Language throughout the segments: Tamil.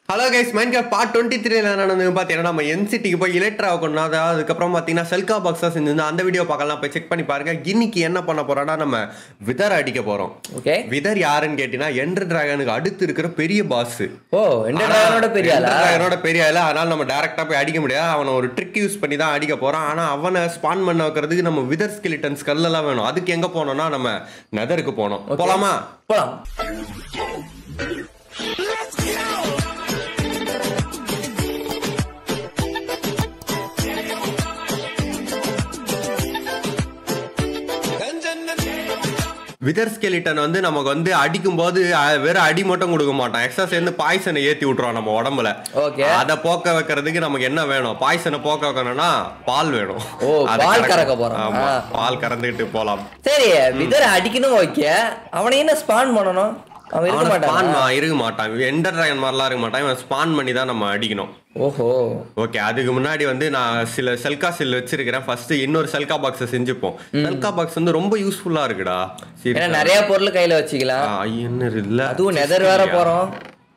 Hello guys mind part twenty த்ரீல நடந்து பார்த்தீங்கன்னா நம்ம என்சிட்டிக்கு போய் எலக்ட்ரா கொண்டு வந்து அதுக்கப்புறம் பார்த்தீங்கன்னா செல்கா பாக்ஸாக செஞ்சிருந்தோம் அந்த வீடியோ பார்க்கலாம் போய் செக் பண்ணி பாருங்க இன்னைக்கு என்ன பண்ண போறோம்னா நம்ம விதர் அடிக்க போறோம் ஓகே விதர் யாருன்னு கேட்டீங்கன்னா என்ட்ரு டிராகனுக்கு அடுத்து இருக்கிற பெரிய பாஸ் ஓ என்டர்டைனோட பெரிய ஆளா டிராகனோட பெரிய ஆளு அதனால நம்ம டேரக்டா போய் அடிக்க முடியாது அவனை ஒரு ட்ரிக் யூஸ் பண்ணி தான் அடிக்க போறான் ஆனா அவனை ஸ்பான் பண்ண வைக்கிறதுக்கு நம்ம விதர் ஸ்கெலிட்டன் ஸ்கல்லாம் வேணும் அதுக்கு எங்க போனோம்னா நம்ம நெதருக்கு போனோம் போலாமா போலாம் விதர் ஸ்கெலிட்டன் வந்து நமக்கு வந்து அடிக்கும் போது அஹ், வெறும் அடி மட்டும் கொடுக்க மாட்டான் எக்ஸ்ட்ரா சேர்ந்து பாய்சனை ஏத்தி விட்டுருவான் நம்ம உடம்புல Okay. அதை போக்க வைக்கிறதுக்கு நமக்கு என்ன வேணும் பாய்சனை போக்க வைக்கணும்னா பால் வேணும் ஓ, அதை பால் கறக்க- கறக்க போறான். ஆமா ஆ. பால் கறந்துக்கிட்டு போலாம் சரி விதர் அடிக்கணும் ஓகே அவனை என்ன ஸ்பான் பண்ணணும் அவன் இருக்க அவன் ஸ்பான் மாட்டான் இருக்க மாட்டான் எண்டர் டிராகன் மாதிரிலாம் இருக்க மாட்டான் இவன் ஸ்பான் பண்ணி தான் நம்ம அடிக்கணும் ஓஹோ ஓகே அதுக்கு முன்னாடி வந்து நான் சில செல்கா செல் வச்சிருக்கிறேன் ஃபர்ஸ்ட் இன்னொரு செல்கா பாக்ஸை செஞ்சுப்போம் செல்கா பாக்ஸ் வந்து ரொம்ப யூஸ்ஃபுல்லா இருக்குடா சரி ஏன்னா நிறைய பொருள் கையில வச்சுக்கலாம் என்ன இல்ல அதுவும் நெதர் வேற போறோம்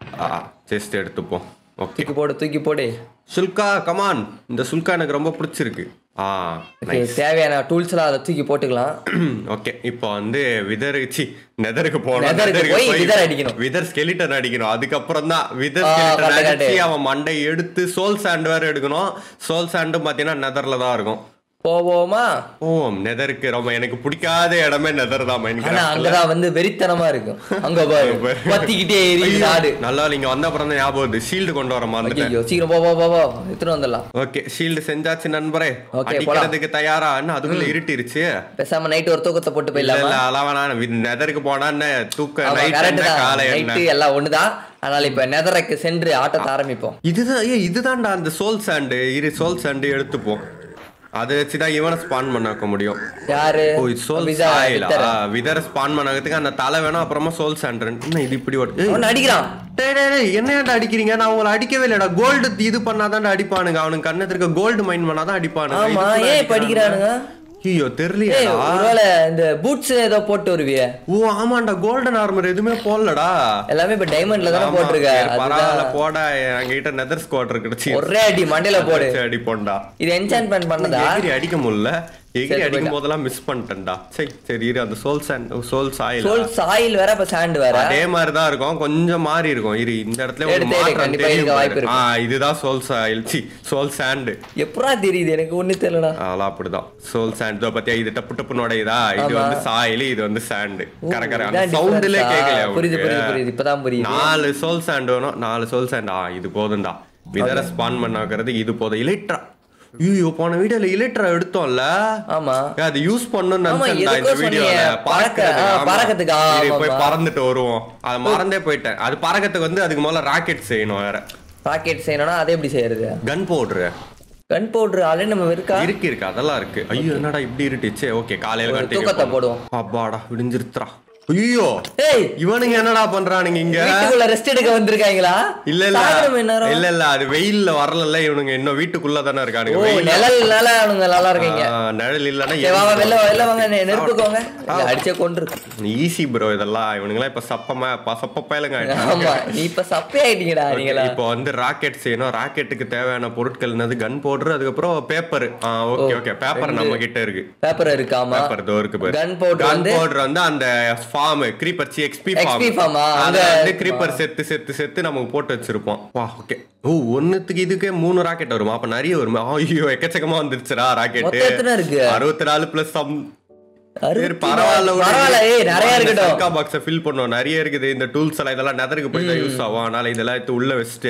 செஸ்ட் எடுத்துப்போம் ஓகே தூக்கி போடு தூக்கி போடு சுல்கா கமான் இந்த சுல்கா எனக்கு ரொம்ப பிடிச்சிருக்கு ஆ Okay, தேவையான டூல்ஸ் எல்லாம் அதை தூக்கி போட்டுக்கலாம் ஓகே இப்போ வந்து விதர் சி நெதருக்கு போனோம் நெதருக்கு நெதருக்கு போய் போய் விதர் அடிக்கணும். விதர் ஸ்கெலிட்டன் அடிக்கணும் அதுக்கப்புறம் தான் விதர் ஆ, ஸ்கெலிட்டன் correct, அடிச்சு correct. அவன் மண்டை எடுத்து சோல் சாண்ட் வேற எடுக்கணும் சோல் சாண்டும் பாத்தீங்கன்னா நெதர்ல தான் இருக்கும் போவோமா ஓ நெதருக்கு ரொம்ப எனக்கு பிடிக்காத இடமே நெதர் தான் ஆனா மைன்கிராஃப்ட்ல அங்கதான் வந்து வெறித்தனமா இருக்கும் அங்க பாரு பாரு. பத்திக்கிட்டே எரியுது நாடு நல்லா நீங்க வந்த அப்புறம் தான் ஞாபகம் வருது ஷீல்டு கொண்டு வர மாதிரி ஐயோ சீக்கிரம் போ போ போ போ எடுத்துட்டு வந்துடலாம் ஓகே ஷீல்டு செஞ்சாச்சு நண்பரே Okay, அடிக்கிறதுக்கு தயாரா என்ன அதுக்குள்ள இருட்டிருச்சு பேசாம நைட் ஒரு தூக்கத்தை போட்டு இல்ல போயிடலாமா இல்ல அளவான நெதருக்கு போனா என்ன தூக்க ஆமா நைட் கரெக்ட் என்ன தான் காலை என்ன நைட்டு எல்லாம் ஒண்ணுதான் அதனால இப்ப நெதரைக்கு சென்று ஆட்டத்தை ஆரம்பிப்போம் இதுதான் ஏய் இதுதான்டா அந்த சோல் சாண்டு இரு சோல் சாண்டு எடுத்துப்போம் அதை வச்சுதான் இவனை ஸ்பான் பண்ண வைக்க முடியும் யாரு ஓ இது சோல் விதா- சாயில் வித்தர். விதர ஸ்பான் பண்ண வைக்கிறதுக்கு அந்த தலை வேணும் அப்புறமா சோல் சாண்டு என்ன இது இப்படி ஓடு ஏய், அவன் அடிக்கிறான் டேய் டேய் டேய் என்னடா அடிக்கிறீங்க நான் உங்களை அடிக்கவே இல்லடா கோல்டு இது பண்ணாதான் அடிப்பானுங்க அவனுக்கு கண்ணத்துல இருக்க கோல்டு மைன் பண்ணாதான் அடிப்பானுங்க ஆமா இதுக்குள்ள ஏன் இப்ப அடிக்கிறானுங்க ஐயோ ஏய் தெரியலையா ஒருவேளை இந்த பூட்ஸ் ஏதோ போட்டு வருவிய ஓ ஆமாண்டா கோல்டன் ஆர்மர் எதுவுமே போடலடா எல்லாமே இப்ப டைமண்ட்ல தானே ஆமா, போட்டிருக்க சரி, பரவாயில்ல அதுதான் போடா என்கிட்ட நெதர் ஸ்குவாட் கிடைச்சி ஒரே அடி மண்டையில போடு அடி போண்டா இது என்சான்மெண்ட் பண்ணதா எகிரி அடிக்க முடியல எகிரி சரி, அடிக்கும் போயிட்டா. போதெல்லாம் மிஸ் பண்ணிட்டேன்டா சரி சரி இரு அந்த soul sand soul soil soul soil வேற இப்ப சாண்ட் வேற அதே மாதிரி தான் இருக்கும் கொஞ்சம் மாறி இருக்கும் இரு இந்த இடத்துல ஒரு எடுத்து எடு, மாற்றம் கண்டிப்பா தெரியும் இருக்க வாய்ப்பு பாரு. ஆ இதுதான் சோல் சாயில் சி சோல் சாண்ட் எப்படா தெரியுது எனக்கு ஒண்ணு தெரியலடா அதெல்லாம் அப்படிதான் சோல் சாண்ட் இதோ பத்தியா இது டப்பு டப்புன்னு உடையுதா இது ஆமா. வந்து சாயில் இது வந்து சாண்ட் கரெக்ட் அந்த இதான் சவுண்ட்லயே difference-ஆ? கேட்கலையா புரியுது உங்களுக்கு? புரியுது புரியுது இப்பதான் புரியுது நாலு சோல் சாண்ட் வேணும் நாலு சோல் சாண்ட் ஆ இது போதும்டா விதர ஸ்பான் பண்ண வைக்கிறது இது போதும் இலைட்ரா ஐயோ போன வீடியோல இலைட்ரா எடுத்தோம்ல ஆமா ஏய், அது யூஸ் பண்ணணும்னு ஆமா, நினைச்சேன்டா இந்த எதுக்கோ வீடியோல சொன்னியே. பறக்க, பறக்கிறதுக்கு, ஆ, ஆமா. பறக்கிறதுக்கு, இரு, ஆமா, போய் ஆமா. பறந்துட்டு வருவோம் அதை மறந்தே போயிட்டேன் அது பறக்கிறதுக்கு வந்து அதுக்கு முதல்ல ராக்கெட் செய்யணும் வேற ராக்கெட் செய்யணும்னா அதை எப்படி செய்யறது gunpowder gunpowder already நம்ம இருக்கா இருக்கு இருக்கு அதெல்லாம் இருக்கு ஐயோ என்னடா இப்படி இருட்டுச்சு ஓகே காலையில ஒரு கண்டினியூ தூக்கத்தை போடுவோம் அப்பாடா விடிஞ்சிருத்துறா ஐயோ ஏய் இவனுங்க என்னடா பண்றானுங்க இங்க வீட்டுக்குள்ள ரெஸ்ட் எடுக்க வந்திருக்காங்களா இல்ல இல்ல சாயந்தரம் என்ன நேரம்? இல்ல இல்ல அது வெயில்ல வரல இவனுங்க இன்னும் வீட்டுக்குள்ள தானே இருக்கானுங்க ஓ வெயில் நிழல்னால அவனுங்க நல்லா இருக்கீங்க நிழல் இல்லன்னா சரி, வாங்க வெளில வெளில வாங்க நெ- நெருப்புக்கோங்க இல்ல, அடிச்சே கொன்று ஈஸி ப்ரோ இதெல்லாம் இவனுங்களாம் இப்ப சப்பமா சப்ப பயலுங்க ஆமா நீ இப்ப சப்பே ஆயிட்டீங்கடா நீங்களா இப்போ வந்து ராக்கெட் செய்யணும் ராக்கெட்டுக்கு தேவையான பொருட்கள் என்னது கன் பவுடர் அதுக்கப்புறம் பேப்பர் ஓகே ஓகே பேப்பர் நம்ம கிட்ட இருக்கு பேப்பர் இருக்காமா பேப்பர் இதோ இருக்கு பாரு Gun powder கன் வந்து- பவுடர் வந்து அந்த ஃபார்ம் creeper சி எக்ஸ்பி XP farm ஃபார்ம் ஆ, அத அங்க- வந்து creeper செத்து செத்து செத்து நமக்கு போட்டு வச்சிருப்போம் வா ஓகே ஓ ஒண்ணுத்துக்கு இதுக்கே மூணு ராக்கெட் வருமா அப்ப நிறைய வருமா ஐயோ எக்கச்சக்கமா வந்துருச்சுடா ராக்கெட் மொத்தம் எத்தனை இருக்கு அறுபத்தி நாலு பிளஸ் சம் அறுபத்தி பரவாயில்ல நாலு. பரவாயில்ல ஏய் நிறைய இருக்கட்டும் பாக்ஸ ஃபில் பண்ணோம் நிறைய இருக்குது இந்த டூல்ஸ் எல்லாம் இதெல்லாம் நெதருக்கு போய் தான் யூஸ் ஆகும் அதனால இதெல்லாம் எடுத்து உள்ள வச்சுட்டு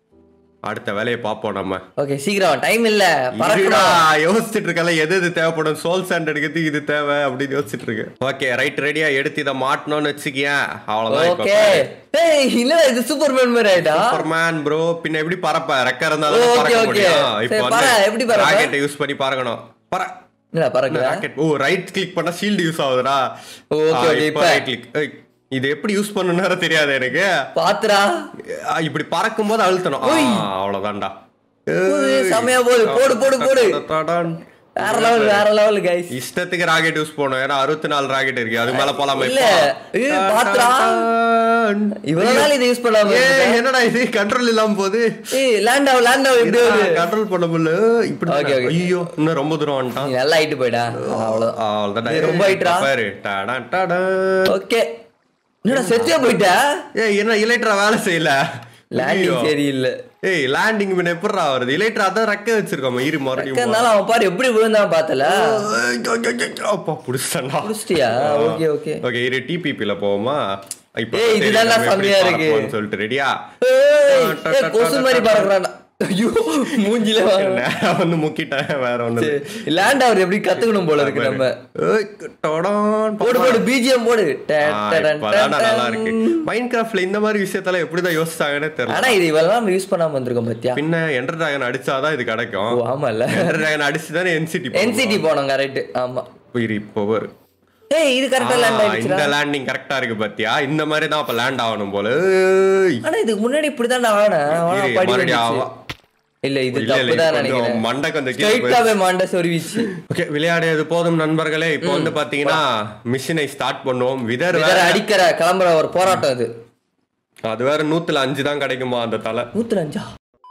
அடுத்த வேலையை பார்ப்போம் நம்ம ஓகே சீக்கிரம் டைம் இல்ல இருடா, பறக்கணும் யோசிச்சுட்டு இருக்கல எது எது தேவைப்படும் சோல் சாண்ட் எடுக்கிறதுக்கு இது தேவை அப்படின்னு யோசிச்சுட்டு இருக்கு ஓகே ரைட் ரெடியா எடுத்து இதை மாட்டணும்னு வச்சுக்கியேன் அவ்வளவுதான் ஓகே ஏய் இல்ல இது சூப்பர் மேன் மாதிரி ஆயிட்டா சூப்பர்மேன் ப்ரோ பின்ன எப்படி பறப்ப ரெக்க இருந்தாலும் Okay, பறக்க okay. முடியும் சரி, இப்போ பற, வந்து எப்படி பறப்ப? ராக்கெட்டை யூஸ் பண்ணி பறக்கணும் பற இல்ல பறக்கல ராக்கெட் ஓ ரைட் கிளிக் பண்ணா ஷீல்டு யூஸ் ஆகுதுடா Okay, ஆ, okay, இப்போ இப்ப. ரைட் கிளிக் இது எப்படி யூஸ் பண்ணணும்னு தெரியாது எனக்கு பாத்துடா ஆ, இப்படி பறக்கும் போது அழுத்தணும் ஆ, அவ்வளவுதான்டா போது, செமையா போகுது. போடு, போடு, போடு. டடான். வேற லெவல் வேற லெவல் கைஸ் இஷ்டத்துக்கு ராக்கெட் யூஸ் பண்ணுவோம் ஏன்னா அறுபத்தி நாலு ராக்கெட் இருக்கு அது மேல போலாமா இல்ல ஏய், பாத்துடா. இவ்வளவு நாள் இதை யூஸ் பண்ணாம ஏய், இருந்துட்டேன். என்னடா இது கண்ட்ரோல் இல்லாம போகுது ஏய் லேண்ட் ஆகும் லேண்ட் ஆகும் எப்படி வருது கண்ட்ரோல் பண்ண முடியல இப்படி Okay, okay. ஐயோ இன்னும் ரொம்ப தூரம் வந்துட்டான் நீ நல்லா ஆயிட்டு போயிடா அவ்வளவுதான் அவ்வளவுதான் ஏய், ரொம்ப ஹைட்ரா. பாரு டாடா டாடா ஓகே என்னடா செத்தியா போயிட்டா ஏய் என்ன இலைட்ரா வேலை செய்யல லேண்டிங் ஐயோ. சரியில்லை ஏய் லேண்டிங் பின்ன எப்படிடா வருது இலைட்ரா அதான் ரெக்க வச்சிருக்கோம் இரு மறுபடியும் இருந்தாலும் அவன் பாரு எப்படி விழுந்தான் பார்த்தல அப்பா புடிச்சிட்டான்டா புடிச்சிட்டியா ஓகே ஓகே ஓகே இரு டிபிபில போவோமா இப்ப ஏய், சரி, இதுதான்டா நம்ம எப்படி செம்மையா இருக்கு. பறப்போம்னு சொல்லிட்டு ரெடியா ஏய், ஏய், கொசு மாதிரி பறக்குறான்டா ஐயோ மூஞ்சில நான் வந்து முக்கிட்டேன் வேற ஒண்ணு இல்ல. லேண்ட் அவர் எப்படி கத்துக்கணும் போல இருக்கு நம்ம ஏய், டொடான் போடு போடு பிஜிஎம் போடு ட, ஆ, ட, ட, இப்பதான்டா ட, நல்லா ட. இருக்கு மைண்ட் கிராஃப்ட்ல இந்த மாதிரி விஷயத்தெல்லாம் எப்படிதான் யோசிச்சாங்கன்னே தெரியல ஆனா இது இவ்வளவு நம்ம யூஸ் பண்ணாம வந்திருக்கோம் பாத்தியா பின்ன என்டர் டிராகன் அடிச்சாதான் இது கிடைக்கும் ஓ ஆமால என்டர் டிராகன் அடிச்சு தானே என்சிடி என்சிடி போனோம் கரெக்ட் ஆமா இரு இப்போ வரு ஏய் இது கரெக்டா லேண்ட் ஆ, இந்த ஆயிடுச்சுடா லேண்டிங் கரெக்டா இருக்கு பாத்தியா இந்த மாதிரி தான் அப்ப லேண்ட் ஆகணும் போல ஏய். ஆனா இதுக்கு முன்னாடி இப்படிதான் ஆனேன் ஆனா இரு, படி மறுபடியும் வந்துச்சு. ஆவா. இல்ல இது இல்ல, இல்ல, தப்புதான் இப்ப கொஞ்சம் நினைக்கிறேன் மண்டை கொஞ்சம் கீழே போயிடுச்சு. ஸ்ட்ரைட்டாவே மாண்ட சொருவிச்சு ஓகே விளையாடியது போதும் நண்பர்களே இப்போ வந்து பாத்தீங்கன்னா மிஷினை ஸ்டார்ட் பண்ணுவோம் விதர் வேற அடிக்கிற கிளம்புற ஒரு போராட்டம் இது அது வேற நூத்துல அஞ்சு தான் கிடைக்குமா அந்த தலை நூத்துல அஞ்சா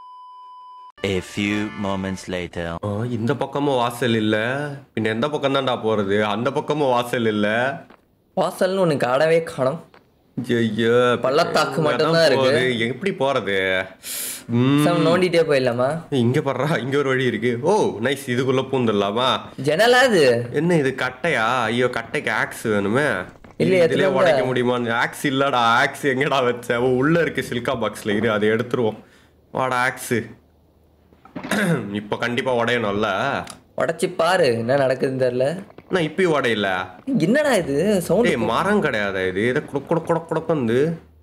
A few moments later. ஆ, இந்த பக்கமும் வாசல் இல்ல பின்ன எந்த பக்கம் தான்டா போறது அந்த பக்கமும் வாசல் இல்ல வாசல்னு ஒண்ணு காணவே காணும் ஐயோ, பள்ளத்தாக்கு இங்கதான் மட்டும்தான் இருக்கு. போகுது. எப்படி போறது ம், சம் நோண்டிட்டே போயிடலாமா இங்க படுறா இங்க ஒரு வழி இருக்கு ஓ நைஸ் இதுக்குள்ள பூந்துடலாமா ஜன்னலா அது என்ன இது கட்டையா ஐயோ கட்டைக்கு ஆக்ஸ் வேணுமே இல்ல, இதுலயே எத்தனை உடைக்க முடியுமா ஆக்ஸ் இல்லடா ஆக்ஸ் எங்கடா வச்ச ஓ, உள்ள இருக்கு சில்கா பாக்ஸ்ல இரு அதை எடுத்துருவோம் வாடா ஆக்ஸ் இப்ப கண்டிப்பா உடையணும்ல உடைச்சு பாரு என்ன நடக்குதுன்னு தெரியல நான் இப்பயும் உடையல என்னடா இது சவுண்ட் ஏய் மரம் கிடையாதா இது இதை குட குட குட குடக்கந்து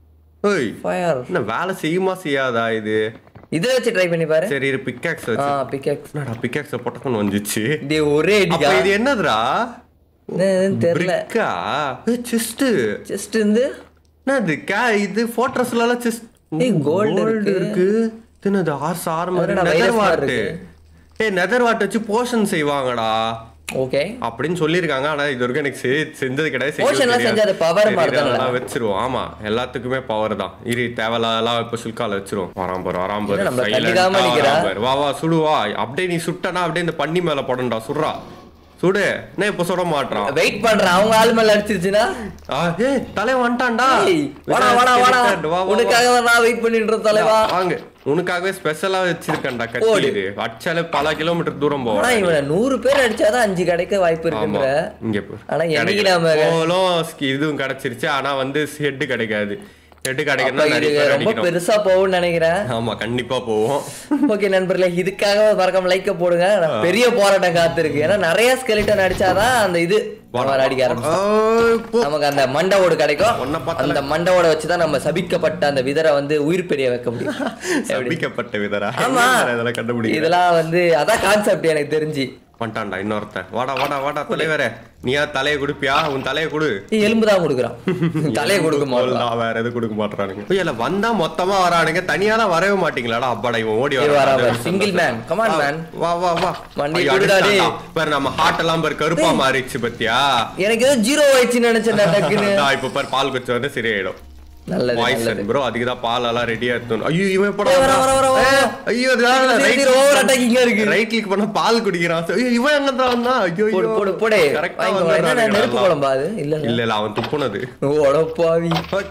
ஏய் ஃபயர் என்ன வேலை செய்யுமா செய்யாதா இது இதை வச்சு ட்ரை பண்ணி பாரு சரி இரு பிக்காக்ஸ் ஆ வச்சு பிக்காக்ஸ் என்னடா பிக்காக்ஸ் பொட்டக்கணும் வந்துச்சு டே ஒரே அப்ப அடிக்கா இது என்னதுடா என்னன்னு தெரியல பிரிக்கா செஸ்ட் ஜஸ்ட் இருந்து என்னது கே இது ஃபோர்ட்ரஸ்ல எல்லாம் செஸ்ட் ஏய், gold இருக்கு. இருக்கு என்னது ஆர்ஸ் ஆர்மர் அதென்னடா நெதர் virus மாதிரி வாட் இருக்கு. ஏய் நெதர் வாட் வச்சு போஷன் செய்வாங்கடா ஓகே அப்படின்னு சொல்லியிருக்காங்க ஆனா இது வரைக்கும் எனக்கு செய்- செஞ்சது கிடையாது செய்யவும் Potion எல்லாம் தெரியாது. செஞ்சா அது power சரி, மாதிரி தானே? அதெல்லாம் வச்சிருவோம் ஆமா எல்லாத்துக்குமே பவர் தான் இரு தேவையில்லாம் இப்ப சுல்கால வச்சிருவோம் வராம் பாரு வராம் பாரு என்ன நம்ம Silent கண்டுக்காம ஆ நிக்கிறா? வராம் பாரு. வா வா சுடு வா அப்படியே நீ சுட்டனா அப்படியே இந்த பண்ணி மேல படும்டா சுடுறா சுடு என்ன இப்ப சுட மாட்டான் வெயிட் பண்றேன் அவங்க ஆள் மேல அடிச்சிருச்சுன்னா ஆ, ஏய் தலை வந்துட்டான்டா ஏய், வாடா வாடா வாடா வா, வா, வா. உனக்காக நான் வெயிட் பண்ணிட்டு தலைவா வாங்க உனக்காகவே ஸ்பெஷலா வச்சிருக்கேன்டா போடு. கத்தி இது அடிச்சாலே பல கிலோமீட்டர் தூரம் ஆனா போவோம் இவனை நூறு பேர் அடிச்சாதான் அஞ்சு கிடைக்க வாய்ப்பு ஆமா இருக்குன்ற இங்க போ. ஆனா என்னைக்கு கிடைக்கல. நாம- போலும் ski- இதுவும் கிடைச்சிருச்சு ஆனா வந்து ஹெட் கிடைக்காது ஹெட் அப்ப கிடைக்கணும்னா இது நிறைய பேர் ரொம்ப அடிக்கணும் பெருசா போகும்னு நினைக்கிறேன் ஆமா கண்டிப்பா போவோம் ஓகே நண்பர்களே இதுக்காக மறக்காம லைக்க போடுங்க நான் பெரிய போராட்டம் காத்திருக்கு ஏன்னா நிறைய ஸ்கெலிட்டன் அடிச்சாதான் அந்த இது அவர் அடிக்க ஆரம்பிச்சோம் ஆ, போ. நமக்கு அந்த மண்டவோடு கிடைக்கும் உன்னை பார்த்தல. அந்த மண்டவோட வச்சுதான் நம்ம சபிக்கப்பட்ட அந்த விதரை வந்து உயிர் பெரிய வைக்க முடியும் எப்படி? சபிக்கப்பட்ட விதரா ஆமா இதெல்லாம் கண்டுபிடிக்க இதெல்லாம் வந்து அதான் கான்செப்ட் எனக்கு தெரிஞ்சு வந்துட்டான்டா இன்னொருத்தன் வாடா வாடா வாடா தலைவரே நீயா தலையை கொடுப்பியா உன் தலையை கொடு ஏய், எலும்பு தான் கொடுக்குறான் தலையை கொடுக்க மாட்டான் நான் வேற எது கொடுக்க மாட்டானுங்க இல்ல வந்தா மொத்தமா வரானுங்க தனியாலாம் வரவே மாட்டீங்களாடா அப்பாடா இவன் ஓடி ஏய், வரா வரான் பாரு சிங்கிள் மேன் கமான் மேன் வா வா வா வண்டி ஐயோ, கொடுடா டேய். அடிச்சிட்டான்டா. பாரு நம்ம ஹார்ட் எல்லாம் பாரு கருப்பா மாறிடுச்சு பத்தியா எனக்கு ஏதோ ஜீரோ ஆயிடுச்சுன்னு நினைச்சேன் நான் டக்குன்னு அதான் இப்ப பாரு பால் குச்சி வந்து சரியாயிடும் நல்லது வாய்ஸ் நல்லது ப்ரோ அதுக்கு தான் பால் எல்லாம் ரெடியா எடுத்து ஐயோ இவன் எப்படா ஏய், வர, வர, வர, வர. ஏய், ஐயோ சரி, சரி, over attacking ஆ இருக்கு. ரைட் கிளிக் பண்ண பால் குடிக்கிறான் ஐயோ இவன் எங்க தான் வந்தான் ஐயோ போடு போடு போடு கரெக்டா வாங்கிக்கோ. என்ன நெருப்பு குழம்பா அது இல்ல இல்ல இல்ல இல்ல அவன் துப்புனது உடப்பாவி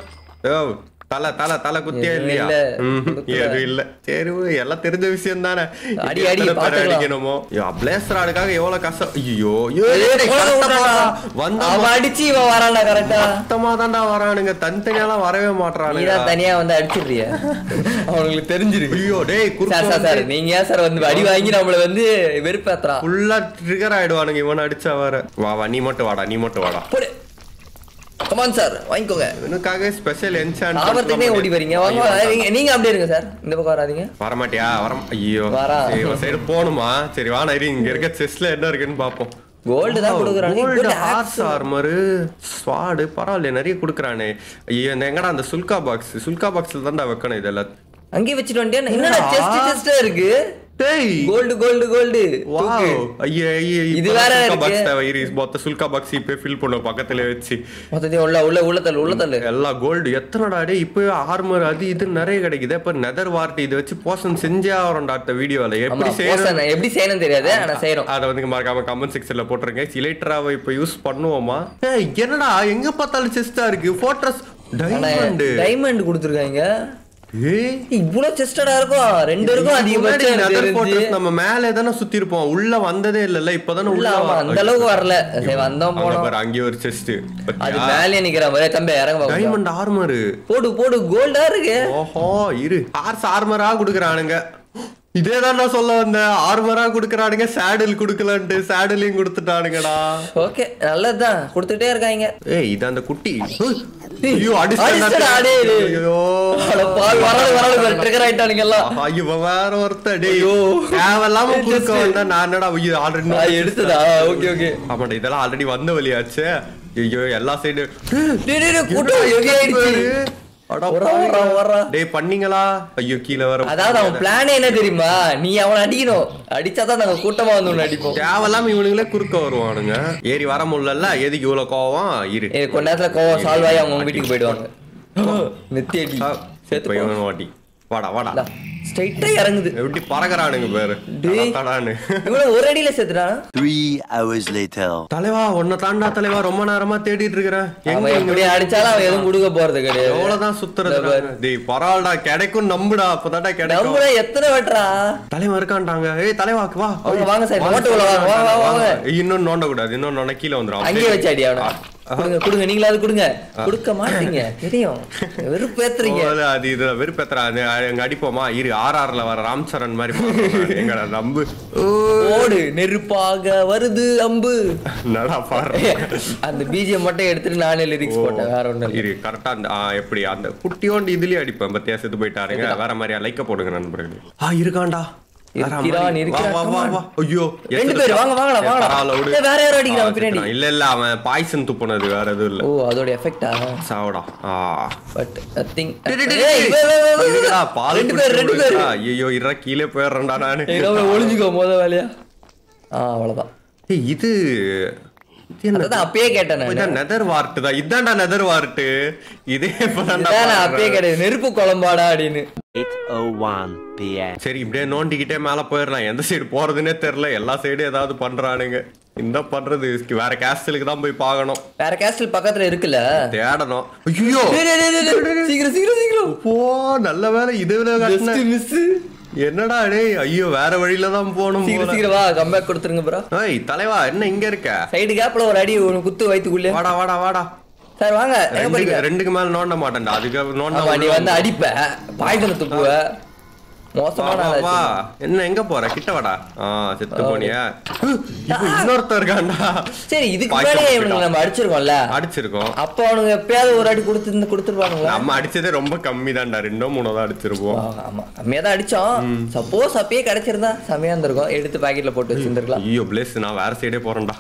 ஓ, தலை தலை தலை குத்தியா எதுவும் இல்லையா இல்ல. ம், குத்தல. எதுவும் இல்ல சரி விடு, எல்லாம் தெரிஞ்ச விஷயம் தானே அடி, அடி, எத்தனை பேர் பாத்துக்கலாம். அடிக்கணுமோ பிளேசர் ஆடுக்காக எவ்வளவு கஷ்டம் ஐயோ ஏய், போட விடுறாடா. வந்தா அவன் அடிச்சு இவன் வரான்டா கரெக்டா மொத்தமா தான்டா வரானுங்க தனித்தனியாலாம் வரவே நீ மாட்றானுங்க தான் தனியா வந்து அடிச்சிடுறிய அவங்களுக்கு தெரிஞ்சிருக்கு ஐயோ டேய் சார் சார் சார் நீங்க ஏன் சார் வந்து அடி வாங்கி நம்மள வந்து வெறுப்பேத்துறான் ஃபுல்லா ட்ரிகர் ஆயிடுவானுங்க இவன் அடிச்சா வர வா வா நீ மட்டும் வாடா நீ மட்டும் வாடா போடு கமான் சார் வாங்கிக்கோங்க இவனுக்காக ஸ்பெஷல் ஆபத்துக்குனே ஓடி வரீங்க வாங்க நீங்க- நீங்க அப்படியே இருங்க சார் இந்த பக்கம் வராதீங்க வரமாட்டியா வர ஐயோ வரா. சரி, இவன் சைடு போணுமா சரி வா நரி இங்க இருக்க செஸ்ல என்ன இருக்குன்னு பாப்போம் கோல்டு தான் கொடுக்குறாங்க gold Good horse armour sword பரவாயில்ல நிறைய குடுக்குறானே ஐயோ இந்த எங்கடா அந்த சுல்கா பாக்ஸ் சுல்கா பாக்ஸ்ல தான்டா வைக்கணும் இதெல்லாம் அங்கேயே வச்சுட்டு வந்துட்டேன் என்னடா செஸ்ட் செஸ்டா இருக்கு டேய் கோல்டு கோல்டு கோல்டு வாவ் ஐயே ஐயே இது வேற இருக்கு. பாக்ஸ் தேவை இரு மொத்த சுல்கா பாக்ஸ் இப்போ ஃபில் பண்ண பக்கத்துல வச்சு மொத்தத்தையும் உள்ள உள்ள உள்ள தள்ளு உள்ள தள்ளு எல்லாம் கோல்டு எத்தனைடா டே இப்போ ஆர்மர் அது இது நிறைய கிடைக்குது இப்ப நெதர் வார்ட் இது வச்சு போஷன் செஞ்சே ஆகிறோம்டா அடுத்த வீடியோல ஆமா எப்படி செய்யணும் போசன் எப்படி செய்யணும் தெரியாது ஆனா செய்யறோம் அதை வந்து மறக்காம கமெண்ட் செக்ஷன்ல போட்டுருங்க சிலேட்டராவை இப்போ யூஸ் பண்ணுவோமா ஏய் என்னடா எங்க பார்த்தாலும் செஸ்டா இருக்கு ஃபோர்ட்ரஸ் டைமண்ட் டைமண்ட் கொடுத்துருக்காங்க ஏய் இவ்வளவு செஸ்டடா இருக்கும் ரெண்டு இருக்கும் அதிகபட்சம் எனக்கு நெதர் தெரிஞ்சு. ஃபோர்ட்ரஸ் நம்ம மேலே தானே சுத்தி இருப்போம் உள்ள வந்ததே இல்லல்ல இப்பதானே உள்ள உள்ள ஆமா அந்த அளவுக்கு வரல சரி வந்தோம் அங்க போனோம் பாரு அங்கேயே ஒரு செஸ்ட் அது மேலே நிக்கிற மாதிரி தம்பி இறங்க பாப்போம். டைமண்ட் ஆர்மர் போடு போடு கோல்டா இருக்கு ஓஹோ இரு ஹார்ஸ் ஆர்மரா குடுக்குறானுங்க இதே தான் நான் சொல்ல வந்தேன் ஆர்மரா குடுக்குறானுங்க சேடில் குடுக்கலன்ட்டு சேடிலையும் கொடுத்துட்டானுங்கடா ஓகே நல்லதுதான் கொடுத்துட்டே இருக்காங்க ஏய் இது அந்த குட்டி ஐயோ அடிச்சிட்டா, அடிச்சு அடே, டேய். ஐயோ அட பாவி, வரது வரது ட்ரிகர் ஆயிட்டானுங்க எல்லாம் ஆஹா, இவன் வேற ஒருத்தன் டேய் தேவையில்லாம குறுக்க வந்தா நான் என்னடா இது ஆல்ரெடி நான் எடுத்ததா ஓகே ஓகே ஆமாடா இதெல்லாம் ஆல்ரெடி வந்த வழியாச்சே ஐயோ எல்லா சைடு டேய் டேய், டேய், கூட்டம் heavy ஆயிடுச்சு அடா வர்றா, பாவி. வர்றா, வர்றா. டேய் பண்ணீங்களா ஐயோ கீழே வர அதாவது அவன் பிளானே என்ன தெரியுமா நீ அவனை அடிக்கணும் அடிச்சாதான் நாங்க கூட்டமா வந்து உன்னை அடிப்போம் தேவையில்லாம இவனுங்களே குறுக்க வருவானுங்க ஏறி வர முடியல எதுக்கு இவ்வளவு கோவம் இரு ஏய், கொஞ்ச நேரத்துல கோவம் சால்வ் ஆகி அவங்க வீட்டுக்கு போயிடுவாங்க நெத்தி அடி இப்ப சேர்த்து இவன் வாட்டி வாடா வாடா ஸ்ட்ரைட்டா இறங்குது எப்படி பறக்குறானுங்க பேரு டேய். தடான்னு இவ்வளவு ஒரு அடியில சேர்த்துட்டான் Three hours later. தலைவா உன்னை தாண்டா தலைவா ரொம்ப நேரமா தேடிட்டு இருக்கிறேன் எங்க அவன் எப்படி அடிச்சாலும் அவன் எதுவும் கொடுக்க போறது கிடையாது எவ்வளவுதான் சுத்துறது டேய் பரவாயில்லடா கிடைக்கும் நம்புடா அப்பதான்டா கிடைக்கும் நம்மள எத்தனை வெட்டுறா தலைவன் இருக்கான்டாங்க ஏய் தலைவாக்கு வா வாங்க, வாங்க சார், ஓட்டுக்குள்ள வாங்க, வாங்க, வாங்க, வாங்க. இன்னும் நோண்ட கூடாது இன்னும் நோண்ட கீழே வந்துடும் அங்கேயே வச்சு அடி அவனை கொடுங்க கொடுங்க நீங்களாவது கொடுங்க கொடுக்க மாட்டீங்க தெரியும் வெறுப்பேத்துறீங்க அது இது வெறுப்பேத்துறா அது அங்க அடிப்போமா இரு ஆர் ஆர்ல வர ராம் சரண் மாதிரி பாக்குறேன். எங்கடா நம்பு ஓ, ஓடு நெருப்பாக வருது அம்பு என்னடா பாரு அந்த பிஜிஎம் மட்டும் எடுத்துட்டு நானே லிரிக்ஸ் போட்டேன் வேற ஒண்ணு இல்ல இரு கரெக்டா அந்த ஆ, எப்படி அந்த குட்டியோண்டு இதுலயே அடிப்பேன் பத்தியா செத்து போயிட்டாருங்க வேற மாதிரியா லைக்க போடுங்க நண்பர்களே ஆ இருக்கான்டா வேற இருக்கிறான், மாதிரி. வா, இருக்கிறான், வா, வா, come on. வா. ஐயோ ரெண்டு எத்தனை- பேர் வாங்க வாங்கடா ஏய், வாங்கடா பரவாயில்ல, விடு. ஏய், வேற யாரும் அடிக்கிறான் ஆ, பின்னாடி செத்துட்டான். இல்ல இல்ல அவன் பாய்சன் துப்புனது வேற எதுவும் இல்ல ஓ அதோட எஃபெக்டா சாவடா ஆ பட் நத்திங் டேய், டேய், டேய், டேய். இருடா, பால் ரெண்டு பேர் ரெண்டு குடிச்சு பேர் விடுடா. ஐயோ இருடா கீழே போயிடுறேன்டா நானு ஏதோ ஒளிஞ்சுக்கோ முத வேலையா ஆ அவ்வளவுதான் ஏய், இது இது என்ன அதான் அப்பயே கேட்டேன் நான் இதான் நெதர் வார்ட்டு தான் இதான்டா நெதர் வார்ட்டு இதே இப்பதான்டா இதான் நான் அப்பயே பாக்குறேன். கேட்டேன் நெருப்பு குழம்பாடா அப்படின்னு 8:01 p.m. சரி இப்படியே நோண்டிக்கிட்டே மேல போயிடலாம் எந்த சைடு போறதுன்னே தெரியல எல்லா சைடும் ஏதாவது பண்றானுங்க என்ன பண்றது வேற கேஸ்டலுக்கு தான் போய் பார்க்கணும் வேற கேஸ்டல் பக்கத்துல இருக்குல்ல தேடணும் ஐயோ டேய், டேய், டேய், டேய், டேய், சீக்கிரம் சீக்கிரம் சீக்கிரம் ஓ நல்ல வேலை இதுல ஜஸ்ட் கட்டின மிஸ் என்னடா டேய் ஐயோ வேற வழியில தான் போகணும் சீக்கிரம் போல. சீக்கிரம் வா கம்பேக் கொடுத்துருங்க ப்ரோ ஏய் தலைவா என்ன இங்க இருக்க சைடு கேப்ல ஒரு அடி ஒரு குத்து வயித்துக்குள்ளே வாடா வாடா வாடா சார் வாங்க எங்க போறீங்க ரெண்டுக்கு ரெண்டுக்கு மேல நோண்ட மாட்டேன்டா அதுக்கு நோண்ட ஆமா நீ வந்து அடிப்ப பாய்தன துப்புவ மோசமான வா, வா, வா. ஆளாச்சு. என்ன எங்க போற கிட்ட வாடா ஆ செத்து போனியா இப்போ இன்னொருத்தர் இருக்கான்டா சரி இதுக்கு பாய்ச்சல் மேலே போட்டுட்டான். இவனுக்கு நம்ம அடிச்சிருக்கோம்ல அடிச்சிருக்கோம் அப்போ அவனுங்க எப்பயாவது ஒரு அடி கொடுத்து கொடுத்துருப்பானுங்களா நம்ம அடிச்சதே ரொம்ப கம்மி தான்டா ரெண்டோ மூணோ தான் அடிச்சிருப்போம் ஆமா கம்மியா தான் அடிச்சோம் சப்போஸ் அப்பயே கிடைச்சிருந்தா செமையா இருந்திருக்கும் எடுத்து பாக்கெட்ல போட்டு வச்சிருந்திருக்கலாம் ஐயோ பிளேஸ் நான் வேற சைடே போறேன்டா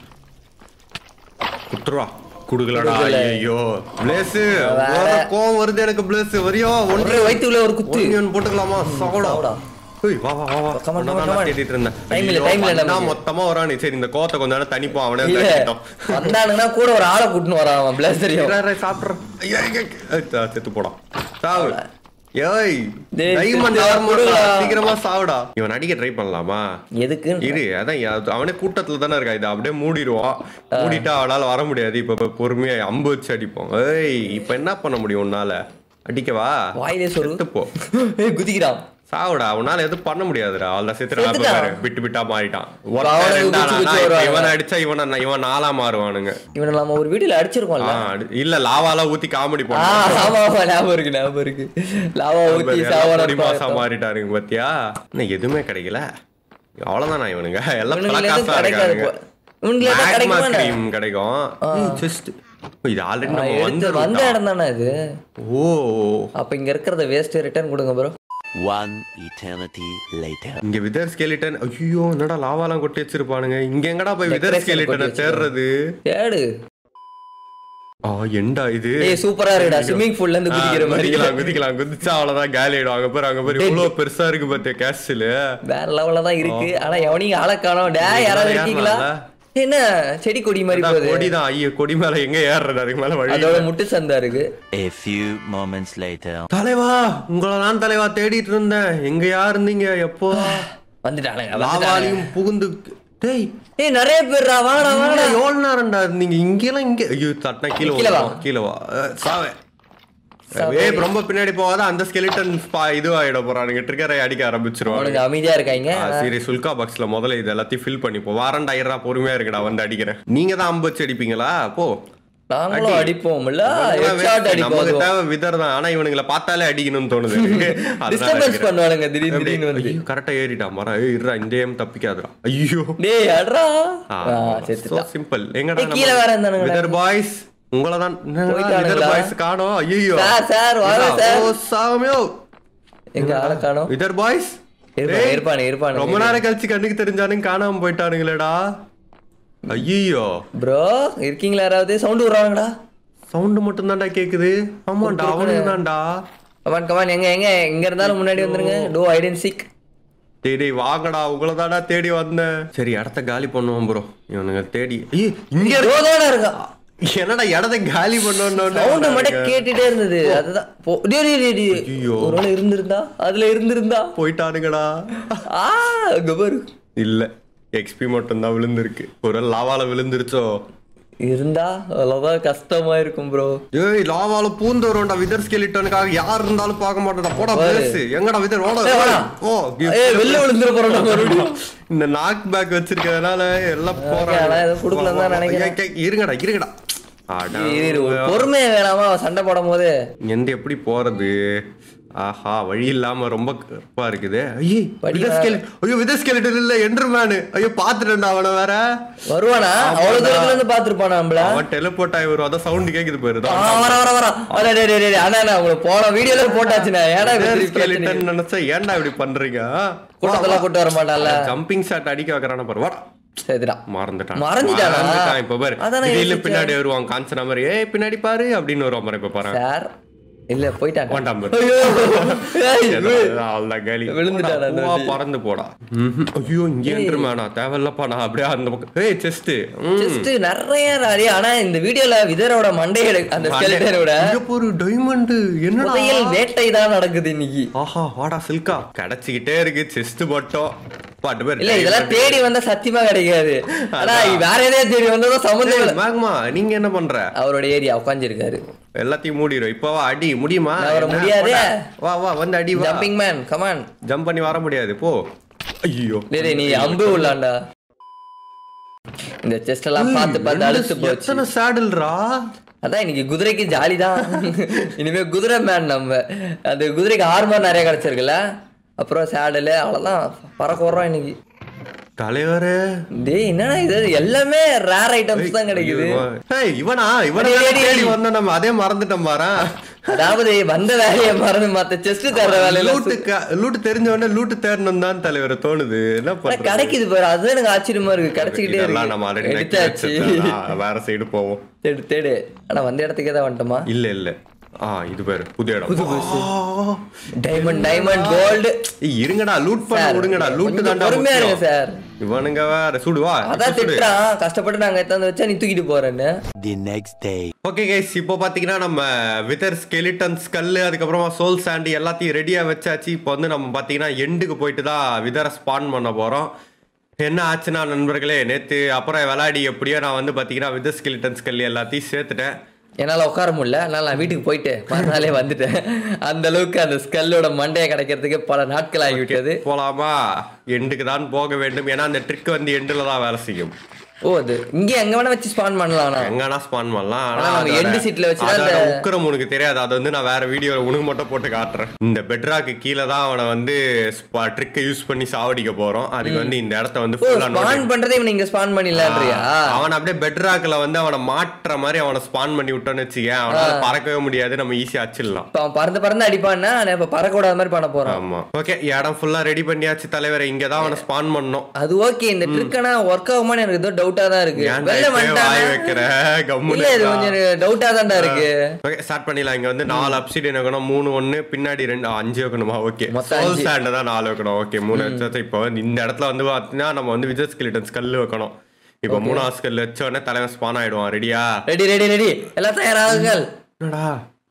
குத்துருவா குடுக்கலடா குடுக்கல. ஐயோ பிளேஸ் வேற. கோவம் வருது எனக்கு பிளேஸ் வரியோ ஒன்றரை வயித்துக்குள்ள ஒரு குத்து ஒன்று போட்டுக்கலாமா சகோடா சவுடா. ஏய், வா வா வா வா Come on, உன்னை come on, தான் நான் come on. தேடிட்டு இருந்தேன் Time இல்ல, ஐயோ, time இல்ல வந்தா நமக்கு. மொத்தமா வரானே சரி இந்த கோத்தை கொஞ்ச நேரம் தனிப்போம் அவனே இல்ல தட்டிட்டோம் வந்தானுங்கன்னா கூட ஒரு ஆளை கூட்டின்னு வரான் அவன் பிளஸ் தெரியும் சாப்பிட்றேன் செத்து போடா சாவு ஏய் டேய், டைமண்ட் செத்து ஆர்மர் போடுடா. சீக்கிரமா சாவுடா இவன் அடிக்க ட்ரை பண்ணலாமா எதுக்கு இரு அதான் அது- அவனே கூட்டத்துல தானே இருக்கா இது அப்படியே மூடிடுவான் மூடிட்டா அவளால வர முடியாது இப்ப இப்ப பொறுமையா அம்பு வச்சு அடிப்போம் ஏய் இப்ப என்ன பண்ண முடியும் உன்னால அடிக்கவா வாயிலே சொரு செத்துப்போ ஏய் குதிக்கிறான் சாவுடா உன்னால எதுவும் பண்ண முடியாதுடா அவள செத்துறா செத்துட்டான். பாரு விட்டு விட்டா மாறிட்டான் அவனை ஒருத்தன் குச்சி ரெண்டானா, குச்சி இப்ப வருவாங்க. இவன் அடிச்சா இவன் இவன் நாளா மாறுவானுங்க இவனை நம்ம ஒரு வீட்டுல அடிச்சிருக்கோம்ல ஆ, அடி- இல்ல லாவால ஊத்தி காமெடி ஆ, பண்ண ஆமா ஆமா ஞாபகம் இருக்கு ஞாபகம் இருக்கு லாவா ஊத்தி சாவன மாசா மாறிட்டாருங்க பாத்தியா இன்னும் எதுவுமே கிடைக்கல அவ்வளவுதானா இவனுங்க எல்லாம் இவனுங்களுக்கு எதுவும் பலகாசா கிடைக்காது இருக்கானுங்க போ- இவனுங்களுக்கு எதுவும் மேக்மா கிடைக்குமா என்ன? cream கிடைக்கும் ஜஸ்ட் இது ஆல்ரெடி நான் நம்ம எடுத்து வந்து வந்த இடம் தானே இது ஓ அப்ப இங்க இருக்கிறத வேஸ்ட் ரிட்டர்ன் கொடுங்க ப்ரோ One eternity later. இங்க விதர் ஸ்கெலிட்டன் ஐயோ என்னடா லாவாலாம் கொட்டி வச்சிருப்பானுங்க இங்க எங்கடா போய் விதர் Decoration ஸ்கெலிட்டனை கொட்டி தேடுறது தேடு ஆ எண்டா இது ஏய் சூப்பரா இருக்குடா ஸ்விம்மிங் பூல்ல இருந்து ஆ, குதிக்கிற மாதிரி குதிக்கலாம் குதிக்கலாம் குதிச்சா அவ்வளவுதான் காலி ஆயிடும் அங்க பாரு அங்க பாரு இவ்வளவு பெருசா இருக்கு பாத்தியா கேஸ்டில் வேற லெவல்ல தான் இருக்கு ஆனா எவனையும் ஆள காணோம் டே யாராவது இருக்கீங்களா என்ன செடி கொடி மாதிரி போகுது கொடிதான் ஐயோ கொடி மேல எங்க ஏறுறது அதுக்கு மேல வழி அதோட முட்டு சந்தா இருக்கு A few moments later. தலைவா உங்களை நான் தலைவா தேடிட்டு இருந்தேன் எங்கயா இருந்தீங்க எப்போ வந்துட்டானுங்க வந்துட்டானுங்க. லாவாலையும் புகுந்து டேய் ஏய் நிறைய பேர்டா வாங்கடா வாங்கடா இங்க எவ்வளவு நேரம்டா இருந்தீங்க இங்கெல்லாம் இங்க ஐயோ தட்டினா கீழே கீழே வா. வா கீழே வா அஹ், சாவே ஏய் ரொம்ப பின்னாடி போகாத அந்த ஸ்கெலிட்டன் இதுவாயிட போறானுங்க ட்ரிகரை அடிக்க ஆரம்பிச்சிருவாங்க அவனுங்க அமைதியா இருக்காங்க சரி சுல்கா பாக்ஸ்ல முதல்ல இது எல்லாத்தையும் ஃபில் பண்ணிப்போம் வாரண்டா ஐயரா பொறுமையா இருக்குடா வந்து அடிக்கிறேன் நீங்க தான் அம்பு வச்சு அடிப்பீங்களா போ நாங்களும் அடிப்போம்ல இவனுங்கெல்லாம் ஹெட்ஷாட் waste. நமக்கு அடிப்போம் தேவை விதர் தான் ஆனா இவனுங்களை பார்த்தாலே அடிக்கணும்னு தோணுது அதனால டிஸ்டர்பன்ஸ் அடிக்கிறேன். பண்ணுவானுங்க திடீர்னு திடீர்னு வந்து ஐயோ கரெக்டா ஏறிட்டா மரம் ஏய் இருடா இந்த ஏம் தப்பிக்காதுடா ஐயோ டேய் அட்ரா சோ செத்துட்டான் சிம்பிள் எங்கடா ஏய், கீழே வேற இருந்தானுங்கடா. விதர் பாய்ஸ் உங்கள தான் விதர் போயிட்டானுங்களா? பாய்ஸ் காணோம் ஐயோ சார், சார், வாங்க சார். ஓ சாமியோ எங்க ஆள காணோம் விதர் பாய்ஸ் இருப்பானு இருப்பானு இருப்பானு ரொம்ப நேரம் கழிச்சு கண்ணுக்கு தெரிஞ்சானுங்க காணாம போயிட்டானுங்களேடா ஐயோ ப்ரோ இருக்கீங்களா யாராவது சவுண்ட் விடுறாங்கடா சவுண்ட் மட்டும் தான்டா கேக்குது ஆமாண்டா அவனுக்கு தான்டா கமான் கமான் எங்க எங்க எங்க இருந்தாலும் முன்னாடி வந்துருங்க டோ ஐடென்ட் சிக் டேய் டேய் வாங்கடா உங்களை தாடா தேடி வந்தேன் சரி இடத்த காலி பண்ணுவோம் ப்ரோ இவனுங்க தேடி ஐய், இங்க இருக்கு. ரோதோட இருக்கா என்னடா இடத்த காலி பண்ணோன்னு சவுண்ட் மட்டும் கேட்டுட்டே இருந்தது அதுதான் போ- டேய், டேய், டேய், டேய். ஐயோ. ஒருவேளை இருந்திருந்தா அதுல இருந்திருந்தா போயிட்டானுங்கடா ஆ அங்க பாரு இல்ல எக்ஸ்பி மட்டும் தான் விழுந்திருக்கு ஒரு லாவால விழுந்துருச்சோ இருந்தா அவ்வளவுதான் கஷ்டமா இருக்கும் ப்ரோ ஏய் லாவால பூந்து வரும்டா விதர் ஸ்கெலிட்டனுக்காக யார் இருந்தாலும் பார்க்க மாட்டேடா போடா பேசு எங்கடா விதர் ஓட ஏய், வாடா. ஓ ஏய் வெளில விழுந்துற போறோம் மறுபடியும் இந்த நாக் பேக் வச்சிருக்கிறதுனால எல்லாம் Okay, ஆனா எதுவும் கொடுக்கலன்னு தான் நினைக்கிறேன். போறாங்க இருங்கடா இருங்கடா அடா. இரு, இரு, ஒரு பொறுமையா வேணாமா அவன் சண்டை போடும் போது எந்த எப்படி போறது ஆஹா வழி இல்லாம ரொம்ப கருப்பா இருக்குது ஐயே வழி வித skeleton. ஐயோ வித skeleton இல்ல என்டர்மேனு ஐயோ பாத்துட்டேன்டா அவன வேற வருவானா அவ்வளவு தூரத்துல இருந்து பாத்துருப்பானா நம்மள அவன் டெலிபோர்ட் ஆகி வரும் அதான் சவுண்ட் கேக்குது பாரு ஆ, வர வர வர அட, டேய், டேய், டேய், அண்ணா நான் உங்களுக்கு போன வீடியோல போட்டாச்சுண்ணா ஏடா இப்படி திருப்பி பிரச்சனை? ஸ்கெலிட்டன் நினைச்சா ஏன்டா இப்படி பண்றீங்க கூட்டத்தெல்லாம் கூட்டு வர மாட்டான்ல ஜம்பிங் ஷாட் அடிக்க வைக்கிறான பாரு வாடா சரிடா மறந்துட்டான் மறந்துட்டானா? மறந்துட்டான் இப்ப பாரு அதான் நான் திடீர்னு யோசிச்சேன். பின்னாடி வருவான் காஞ்சனா மாதிரி ஏய் பின்னாடி பாரு அப்படின்னு வருவான் பாரு இப்ப பாரு சார் இல்ல போயிட்டாங்க வேண்டாம் பாரு. ஐயோ ஏய், அவ்வளவுதான் காலி. விழுந்துட்டானா போடா, அந்த பூவா வாட்டி? பறந்து போடா ம்ஹும். ஐயோ இங்க என்றுமாண்ணா தேவையில்லப்பா நான் அப்படியே அந்த பக்கம் ஏய் செஸ்ட் ஜஸ்ட் நிறைய ராடி ஆனா இந்த வீடியோல விதரோட மண்டையோட அந்த ஸ்கெலிட்டனோட ஒரு டைமண்ட் என்னடா புதையல் வேட்டை தான் நடக்குது இன்னைக்கு ஆஹா வாடா சில்கா கிடைச்சிக்கிட்டே இருக்கு செஸ்ட் மட்டும் பாட்டு பேர் இல்ல இதெல்லாம் தேடி வந்தா சத்தியமா கிடைக்காது ஆனா வேற எதையா தேடி வந்ததும் சம்மந்தம் இல்ல மேக்மா நீங்க என்ன பண்ற அவரோட ஏரியா உட்காந்துருக்காரு எல்லாத்தையும் மூடிடும் இப்ப வா அடி முடியுமா நகர என்ன? முடியாதே. போடா. வா வா வந்து அடி வா ஜம்பிங் மேன் கமான் ஜம்ப் பண்ணி வர முடியாது போ ஐயோ டேய் நீ அம்பு உள்ளாண்டா இந்த செஸ்ட் எல்லாம் பார்த்து பார்த்து அழுத்து போச்சு எத்தனை சேடல்ரா அதான் இன்னைக்கு குதிரைக்கு ஜாலி தான் இனிமே குதிரை மேன் நம்ம அந்த குதிரைக்கு ஆர்மர் நிறைய கிடைச்சிருக்குல்ல அப்புறம் சேடலு அவ்வளோதான் பறக்க வர்றோம் இன்னைக்கு தலைவரே டேய் என்னடா இது எல்லாமே ரேர் ஐட்டம்ஸ் தான் கிடைக்குது ஏய், இவனா இவனை அடி, வேற அடி, தேடி அடி. வந்தோம் நம்ம அதே மறந்துட்டோம் பாரா அதாவது வந்த வேலையை மறந்து மத்த செஸ்ட் தர்ற வேலையில லூட்டு லூட்டு தெரிஞ்ச உடனே லூட்டு தேடணும் தான் தலைவர் தோணுது என்ன ஆனா பண்றது கிடைக்குது பாரு அதுதான் எனக்கு ஆச்சரியமா இருக்கு கிடைச்சிக்கிட்டே இதெல்லாம் நம்ம இருக்கு ஆல்ரெடி எடுத்தாச்சு வேற சைடு போவோம் தேடு தேடு ஆனா வந்த இடத்துக்கே தான் வந்துட்டோமா இல்ல இல்ல ஆ இது பேரு புது இடம் ஆ. டைமண்ட் டைமண்ட் கோல்டு ஏய், இருங்கடா லூட் பண்ண சார், விடுங்கடா லூட் கொஞ்சம் தான்டா பொறுமையா இருங்க முக்கியம். சார். இவனுங்க வேற சுடுவா அதான் திட்டுறான் கஷ்டப்பட்டு நாங்க எத்தாந்து வச்சா நீ தூக்கிட்டு போறேன்னு The next day. Okay guys இப்போ பாத்தீங்கன்னா நம்ம விதர் ஸ்கெலிட்டன் ஸ்கல்லு அதுக்கப்புறமா சோல் சாண்டி எல்லாத்தையும் ரெடியா வச்சாச்சு இப்போ வந்து நம்ம பாத்தீங்கன்னா எண்டுக்கு போயிட்டு தான் விதரை ஸ்பான் பண்ண போறோம் என்ன ஆச்சுன்னா நண்பர்களே நேத்து அப்புறம் விளையாடி எப்படியோ நான் வந்து பாத்தீங்கன்னா விதர் ஸ்கெலிட்டன் ஸ்கல் எல்லாத்தையும் சேர்த்துட்டேன் என்னால உட்கார முடியல அதனால நான் வீட்டுக்கு போயிட்டு மறுநாளே வந்துட்டேன் அந்த அளவுக்கு அந்த ஸ்கல்லோட மண்டையை கிடைக்கிறதுக்கு பல நாட்கள் ஆகிவிட்டது போலாமா எண்டுக்கு தான் போக வேண்டும் ஏன்னா அந்த ட்ரிக் வந்து எண்டுல தான் வேலை செய்யும் ஓ அது இங்க எங்க வேணா வச்சு ஸ்பான் பண்ணலாம் ஆனா. எங்கன்னா ஸ்பான் பண்ணலாம் ஆனா நம்ம அதோட- end seatல வச்சுதான் அதோட அந்த- உக்கிரம் உனக்கு தெரியாது அது வந்து நான் வேற வீடியோல உனக்கு மட்டும் போட்டு காட்டுறேன் இந்த பெட்ராக்கு கீழே தான் அவனை வந்து ட்ரிக்கை யூஸ் பண்ணி சாவடிக்க போறோம் அதுக்கு வந்து இந்த இடத்த வந்து ஓ ஃபுல்லா ஸ்பான் பண்றதை இவன் நீங்க ஸ்பான் பண்ணிடலான்றியா அவன் அப்படியே பெட்ராக்ல வந்து அவனை மாட்டுற மாதிரி அவனை ஸ்பான் பண்ணி விட்டோன்னு வச்சுக்கேன் அவனால பறக்கவே முடியாது நம்ம ஈஸியா அச்சிடலாம் இப்ப அவன் பறந்து பறந்து அடிப்பான்னா நான் இப்ப பறக்கூடாத மாதிரி பண்ண போறான் ஆமா ஓகே இடம் ஃபுல்லா ரெடி பண்ணியாச்சு தலைவரை இங்க தான் அவனை ஸ்பான் பண்ணோம் அது ஓகே இந்த ட்ரிக் ஆனா ஒர்க் ஆகுமான்னு எனக்கு ஏதோ டவுட் டவுட்டா தான் இருக்கு ஏன்டா வெளில இப்பவே வாய் வந்துட்டாங்க வைக்கிற கம்முனு இல்ல இது இருடா. கொஞ்சம் டவுட்டா தான்டா இருக்கு ஓகே ஸ்டார்ட் பண்ணிடலாம் இங்க வந்து நாலு அப்சிடியன் வைக்கணும் மூணு ஒண்ணு பின்னாடி ரெண்டு ஆ, அஞ்சு வைக்கணுமா ஓகே மொத்தம் சோல் அஞ்சு. சாண்ட் தான் நாலு வைக்கணும் ஓகே மூணு வச்சாச்சு இப்போ வந்து இந்த இடத்துல வந்து பாத்தீங்கன்னா நம்ம வந்து விஜய் ஸ்கிலிட்டன்ஸ் கல் வைக்கணும் இப்போ மூணாவது கல் வச்ச உடனே தலைவன் ஸ்பான் ஆயிடுவான் ரெடியா ரெடி ரெடி ரெடி எல்லாம் தயாராகுங்கள் என்னடா